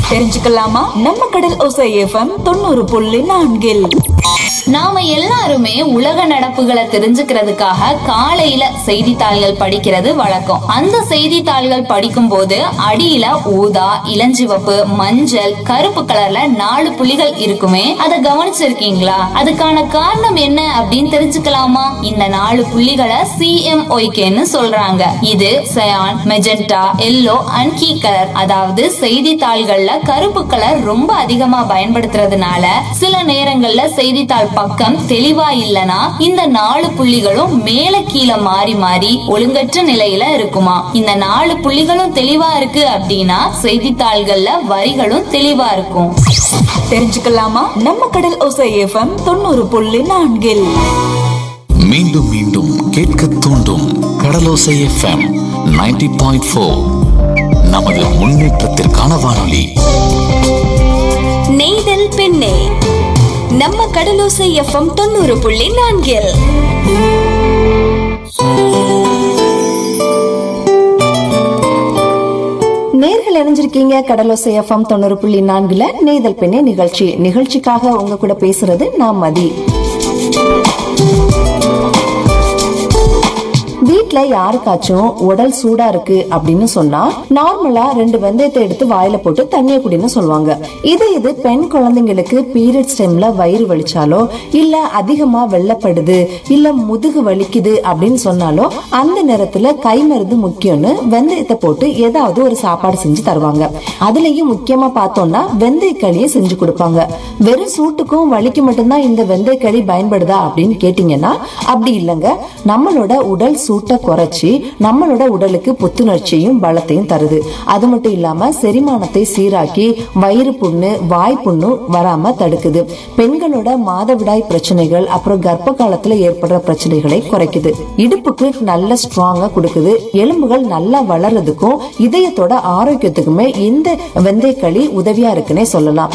தெரிஞ்சுக்கலாமா நம்ம கடல் ஒசை எஃப்எம் தொண்ணூறு புள்ளி நான்கில் நாம எல்லாருமே உலக நடப்புகளை தெரிஞ்சுக்கிறதுக்காக காலையில செய்தித்தாள்கள் படிக்கிறது வழக்கம் அந்த செய்தித்தாள்கள் படிக்கும் போது அடியில ஊதா இளஞ்சிவப்பு மஞ்சள் கருப்பு கலர்ல நாலு புள்ளிகள் இருக்குமே அதை கவனிச்சிருக்கீங்களா அதுக்கான காரணம் என்ன அப்படின்னு தெரிஞ்சுக்கலாமா இந்த நாலு புள்ளிகளை சிஎம்ஒய்கேன்னு சொல்றாங்க இது cyan magenta yellow and key colour அதாவது செய்தித்தாள்கள்ல கருப்பு கலர் ரொம்ப அதிகமா பயன்படுத்துறதுனால சில நேரங்கள்ல செய்தித்தாள் பக்கம் தெளிவா இல்லனா இந்த நாலு புள்ளிகளும் மேல கீழே மாறி மாறி ஒழுங்கற்ற நிலையில இருக்குமா இந்த நாலு புள்ளிகளும் தெளிவா இருக்கு அப்படின்னா செய்தித்தாள்கள்ல வரிகளும் தெளிவா இருக்கும் தெரிஞ்சுக்கலாமா நம்ம கடல் ஒசை எஃப்எம் தொண்ணூறு புள்ளி நான்கில் மீண்டும் மீண்டும் கேட்க தூண்டும் கடலோசை எஃப்எம் 90.4 பாயிண்ட் ஃபோர் நமது முன்னேற்றத்திற்கான வானொலி நெய்தல் பெண்ணே நம்ம கடலோசை எஃப்எம் தொண்ணூறு புள்ளி நான்கில் நேர்கள் இணைஞ்சிருக்கீங்க கடலோசை எஃப்எம் தொண்ணூறு புள்ளி நான்குல நெய்தல் பெண்ணே நிகழ்ச்சி நிகழ்ச்சிக்காக உங்க கூட பேசுறது நான் மதி வீட்ல யாருக்காச்சும் உடல் சூடா இருக்கு அப்படின்னு சொன்னா நார்மலா ரெண்டு வெந்தயத்தை எடுத்து வாயில போட்டு தண்ணிய குடின்னு சொல்லுவாங்க இது இது பெண் குழந்தைங்களுக்கு பீரியட்ஸ் டைம்ல வயிறு வலிச்சாலோ இல்ல அதிகமா வெள்ளப்படுது இல்ல முதுகு வலிக்குது அப்படின்னு சொன்னாலோ அந்த நேரத்துல கை மருந்து முக்கியம்னு வெந்தயத்தை போட்டு ஏதாவது ஒரு சாப்பாடு செஞ்சு தருவாங்க அதுலயும் முக்கியமா பார்த்தோம்னா வெந்தய களியை செஞ்சு கொடுப்பாங்க வெறும் சூட்டுக்கும் வலிக்கு மட்டும்தான் இந்த வெந்தய களி பயன்படுதா அப்படின்னு கேட்டீங்கன்னா அப்படி இல்லைங்க நம்மளோட உடல் சூட்டை குறைச்சி நம்மளோட உடலுக்கு புத்துணர்ச்சியும் பலத்தையும் தருது அது மட்டும் இல்லாம செரிமானத்தை சீராக்கி வயிறு புண்ணு வாய் புண்ணு வராம தடுக்குது பெண்களோட மாதவிடாய் பிரச்சனைகள் அப்புறம் கர்ப்ப காலத்துல ஏற்படுற பிரச்சனைகளை குறைக்குது இடுப்புக்கு நல்ல ஸ்ட்ராங்கா கொடுக்குது எலும்புகள் நல்லா வளர்றதுக்கும் இதயத்தோட ஆரோக்கியத்துக்குமே இந்த வெந்தயக்களி உதவியா இருக்குன்னே சொல்லலாம்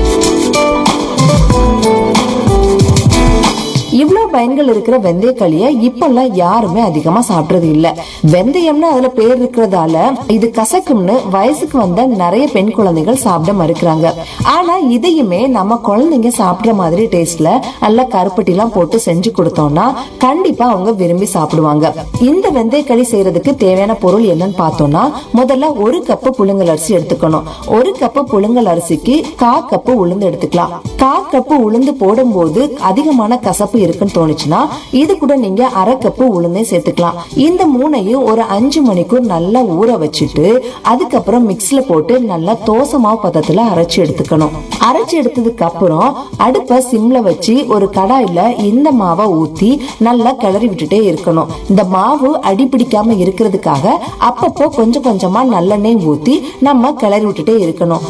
இவ்வளவு பயன்கள் இருக்கிற வெந்தயக்களிய இப்பெல்லாம் யாருமே அதிகமா சாப்பிடுறது இல்ல வெந்தயம்னு அதுல பேர் இருக்கிறதால இது கசக்கும்னு வயசுக்கு வந்த நிறைய பெண் குழந்தைகள் சாப்பிட மறுக்கிறாங்க ஆனா இதையுமே நம்ம குழந்தைங்க சாப்பிடுற மாதிரி டேஸ்ட்ல நல்ல கருப்பட்டி எல்லாம் போட்டு செஞ்சு கொடுத்தோம்னா கண்டிப்பா அவங்க விரும்பி சாப்பிடுவாங்க இந்த வெந்தயக்களி செய்யறதுக்கு தேவையான பொருள் என்னன்னு பார்த்தோம்னா முதல்ல ஒரு கப்பு புழுங்கல் அரிசி எடுத்துக்கணும் ஒரு கப்பு புழுங்கல் அரிசிக்கு கா கப்பு உளுந்து எடுத்துக்கலாம் கா கப்பு உளுந்து போடும்போது அதிகமான கசப்பு இருக்குன்னு தோணுச்சுன்னா இது கூட நீங்க அரை கப்பு உளுந்தே சேர்த்துக்கலாம் இந்த மூணையும் ஒரு அஞ்சு மணிக்கூர் நல்லா ஊற வச்சுட்டு அதுக்கப்புறம் மிக்ஸ்ல போட்டு நல்லா தோசை மாவு பதத்துல அரைச்சு எடுத்துக்கணும் அரைச்சு எடுத்ததுக்கு அப்புறம் அடுப்ப சிம்ல வச்சு ஒரு கடாயில இந்த மாவை ஊத்தி நல்லா கிளறி விட்டுட்டே இருக்கணும் இந்த மாவு அடி பிடிக்காம இருக்கிறதுக்காக அப்பப்போ கொஞ்சம் கொஞ்சமா நல்லெண்ணெய் ஊத்தி நம்ம கிளறி விட்டுட்டே இருக்கணும்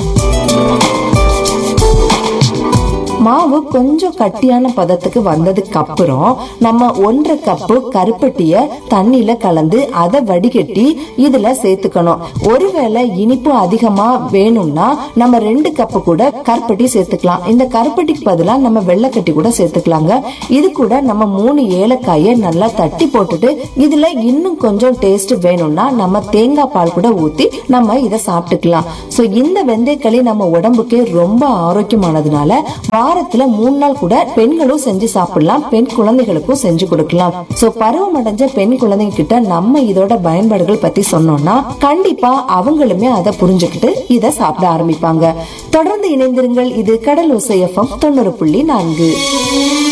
மாவு கொஞ்சம் கட்டியான பதத்துக்கு வந்ததுக்கு அப்புறம் நம்ம ஒன்றரை கப்பு கருப்பட்டிய தண்ணியில கலந்து அதை வடிகட்டி இதுல சேர்த்துக்கணும் ஒருவேளை இனிப்பு அதிகமா வேணும்னா நம்ம ரெண்டு கப்பு கூட கருப்பட்டி சேர்த்துக்கலாம் இந்த கருப்பட்டிக்கு பதிலா நம்ம வெள்ளைக்கட்டி கூட சேர்த்துக்கலாங்க இது கூட நம்ம மூணு ஏலக்காயை நல்லா தட்டி போட்டுட்டு இதுல இன்னும் கொஞ்சம் டேஸ்ட் வேணும்னா நம்ம தேங்காய் பால் கூட ஊத்தி நம்ம இதை சாப்பிட்டுக்கலாம் சோ இந்த வெந்தயக்களி நம்ம உடம்புக்கே ரொம்ப ஆரோக்கியமானதுனால வாரத்துல மூணு நாள் கூட பெண்களும் செஞ்சு சாப்பிடலாம் பெண் குழந்தைகளுக்கும் செஞ்சு கொடுக்கலாம் சோ பருவம் அடைஞ்ச பெண் குழந்தைங்க கிட்ட நம்ம இதோட பயன்பாடுகள் பத்தி சொன்னோம்னா கண்டிப்பா அவங்களுமே அதை புரிஞ்சுக்கிட்டு இதை சாப்பிட ஆரம்பிப்பாங்க தொடர்ந்து இணைந்திருங்கள் இது கடல் ஒசை எஃப்எம் தொண்ணூறு புள்ளி நான்கு